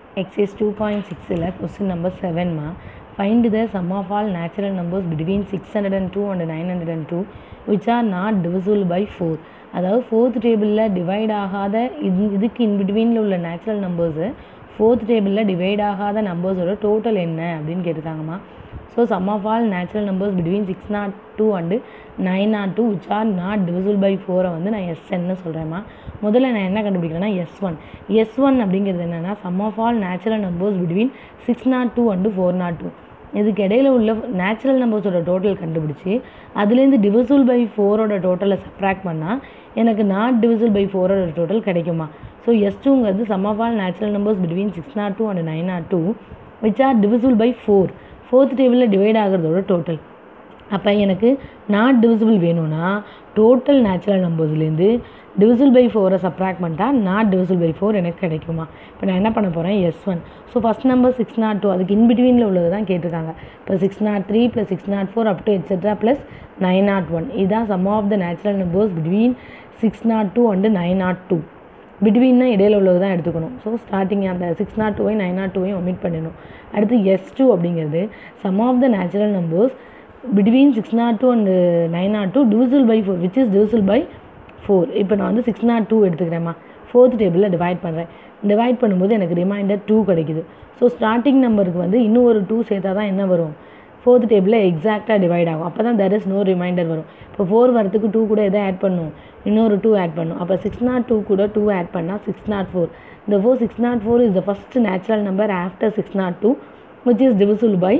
exercise two point சிக்ஸில் question number செவன்மா find the sum of all natural numbers between six hundred and two and nine hundred and two which are not divisible by four அதாவது fourth table divide ஆகாத இது இதுக்கு in பிட்வீனில் உள்ள natural numbers fourth table divide ஆகாத நம்பர்ஸோட total என்ன அப்படின்னு கேட்டிருக்காங்கம்மா so sum of all natural numbers between six nought two and nine nought two which are not divisible by ஃபோரை வந்து நான் எஸ்என்னு சொல்கிறேம்மா முதல்ல நான் என்ன கண்டுபிடிக்கிறேன்னா எஸ் ஒன் எஸ் ஒன் அப்படிங்கிறது என்னென்னா sum of all natural numbers between six nought two and four nought two இதுக்கு இடையில உள்ள நேச்சுரல் நம்பர்ஸோட டோட்டல் கண்டுபிடிச்சி அதுலேருந்து டிவிசிபிள் பை ஃபோரோட டோட்டலை சப்ராக்ட் பண்ணால் எனக்கு நாட் டிவிசிபிள் பை ஃபோரோட டோட்டல் கிடைக்குமா ஸோ எஸ் டூங்கிறது sum of all natural numbers between six nought two and nine nought two which are divisible by four fourth table divide ஆகிறதோட total அப்போ எனக்கு not divisible வேணும்னா total natural நம்பர்ஸ்லேருந்து divisible by ஃபோரை subtract பண்ணிட்டா not divisible by four எனக்கு கிடைக்குமா இப்போ நான் என்ன பண்ண போகிறேன் S one so first number six nought two அதுக்கு இன்பிட்வீனில் உள்ளது தான் கேட்டிருக்காங்க இப்போ six nought three plus six nought four up to etcetera plus nine nought one இதுதான் sum of the natural numbers between six nought two and nine nought two பிட்வீன்னா இடையில உள்ளது தான் எடுத்துக்கணும் ஸோ ஸ்டார்டிங் அந்த சிக்ஸ் நாட் டூவையும் nine nought டூவையும் omit பண்ணிடணும் அடுத்து எஸ் டூ அப்படிங்கிறது sum of the natural numbers between six nought two and nine nought two divisible by four which is divisible by four இப்போ நான் வந்து சிக்ஸ் நாட் டூ எடுத்துக்கிறேம்மா fourth table divide பண்ணுறேன் divide பண்ணும்போது எனக்கு ரிமைண்டர் டூ கிடைக்குது so starting நம்பருக்கு வந்து இன்னும் ஒரு டூ சேர்த்தா தான் என்ன வரும் ஃபோர்த் டேபிளில் எக்ஸாக்டாக டிவைட் ஆகும் அப்போ தான் தெர் இஸ் நோ ரிமைண்டர் வரும் இப்போ ஃபோர் வரத்துக்கு டூ கூட எதை ஆட் பண்ணும் இன்னொரு டூ ஆட் பண்ணும் அப்போ சிக்ஸ் நாட் டூ கூட டூ ஆட் பண்ணால் சிக்ஸ் நாட் ஃபோர் இந்த four six nought four is the first natural number after six nought two which is divisible by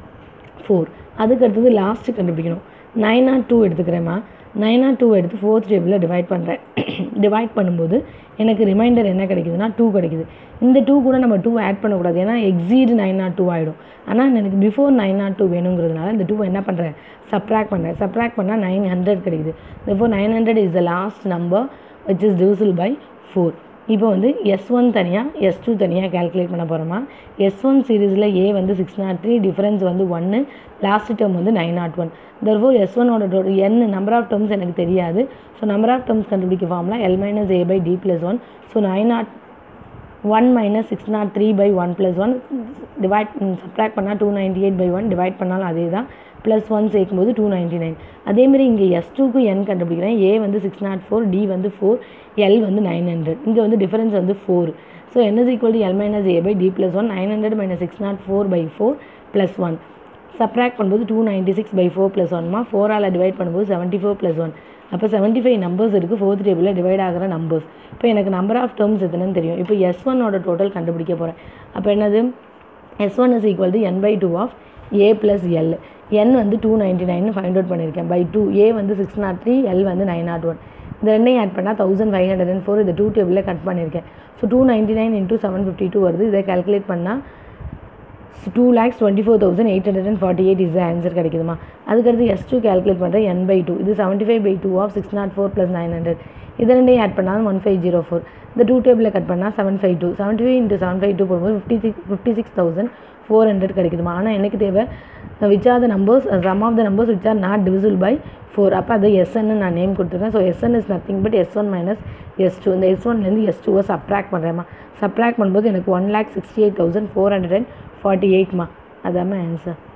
four அதுக்கு அடுத்தது லாஸ்ட்டு கண்டுபிடிக்கணும் நைன் நாட் டூ எடுத்துக்கிறேம்மா nine nought two எடுத்து fourth table divide பண்ணுறேன் divide பண்ணும்போது எனக்கு reminder என்ன கிடைக்குதுன்னா டூ கிடைக்குது இந்த டூ கூட நம்ம டூ ஆட் பண்ணக்கூடாது ஏன்னா எக்ஸீடு நைன் நாட் டூ ஆகிடும் ஆனால் எனக்கு பிஃபோர் நைன் நாட் டூ வேணுங்கிறதுனால இந்த டூ என்ன பண்ணுறேன் சப்ராக்ட் பண்ணுறேன் சப்ராக்ட் பண்ணால் நைன் ஹண்ட்ரட் கிடைக்குது before nine hundred is the last number which is divisible by four இப்போ வந்து எஸ் ஒன் தனியாக எஸ் டூ தனியாக கேல்குலேட் பண்ண போகிறோமா எஸ் ஒன் சீரீஸில் ஏ வந்து சிக்ஸ் நாட் த்ரீ டிஃப்ரென்ஸ் வந்து ஒன்று லாஸ்ட் டேர்ம் வந்து nine nought one therefore S ஒனோட total N number of terms எனக்கு தெரியாது ஸோ நம்பர் ஆஃப் டேர்ம்ஸ் கண்டுபிடிக்க ஃபார்ம்லாம் L minus A by D plus one so nine nought one minus six nought three by one plus one divide subtract பண்ணால் two ninety eight by one divide பண்ணாலும் அதே தான் plus one சேர்க்கும்போது two ninety nine அதேமாரி இங்கே S டூக்கு N கண்டுபிடிக்கிறேன் ஏ வந்து சிக்ஸ் நாட் ஃபோர் டி வந்து ஃபோர் எல் வந்து நைன் ஹண்ட்ரட் இங்கே வந்து டிஃபரன்ஸ் வந்து four so N is equal to L minus A by D plus one nine hundred minus six nought four by four plus one சப்ராக்ட் பண்ணும்போது டூ நைன்ட்டி சிக்ஸ் பை ஃபோர் ப்ளஸ் ஒன்மா ஃபோரால் டிவைட் பண்ணும்போது செவன்ட்டி ஃபோர் ப்ளஸ் ஒன் அப்போ செவன்ட்டி ஃபைவ் நம்பர்ஸ் இருக்குது ஃபோர்த் டேபிளில் டிவைட் ஆகிற நம்பர்ஸ் இப்போ எனக்கு நம்பர் ஆஃப் டேர்ம்ஸ் எத்தனைன்னு தெரியும் இப்போ எஸ் ஒன்னோட டோட்டல் கண்டுபிடிக்க போகிறேன் அப்போ என்னது S one is equal to N by two of A plus L N வந்து two ninety nine find out பண்ணியிருக்கேன் பை டூ ஏ வந்து சிக்ஸ் நாட் த்ரீ எல் வந்து நைன் நாட் ஒன் இந்த ரெண்டையும் ஆட் பண்ணால் thousand five hundred and four இந்த two table cut பண்ணியிருக்கேன் so two ninety nine into seven fifty two வருது இதை கால்குலேட் பண்ணால் two lakhs twenty four thousand eight hundred and forty eight is answer கிடைக்குதுமா அதுக்கடுத்து எஸ் டூ கேல்குலேட் பண்ணுறேன் N by two இது seventy five by two of six nought four plus nine hundred இது ரெண்டையும் add பண்ணால் ஒன் ஃபைவ் ஜீரோ ஃபோர் இந்த two table cut பண்ணால் seven five two seventy five into seven five two போடும்போது fifty six fifty six thousand four hundred கிடைக்குதுமா ஆனால் எனக்கு தேவை which are the numbers sum of the numbers which are not divisible by four அப்போ அது எஸ்என்னு நான் நேம் கொடுத்துருக்கேன் so SN is nothing but S one minus S two இந்த எஸ் ஒன்லேருந்து எஸ் டூவை சப்ராக்ட் பண்ணுறேம்மா சப்ராக்ட் பண்ணும்போது எனக்கு one lakh sixty eight thousand four hundred and forty எயிட்மா அதாம்மா ஆன்சர்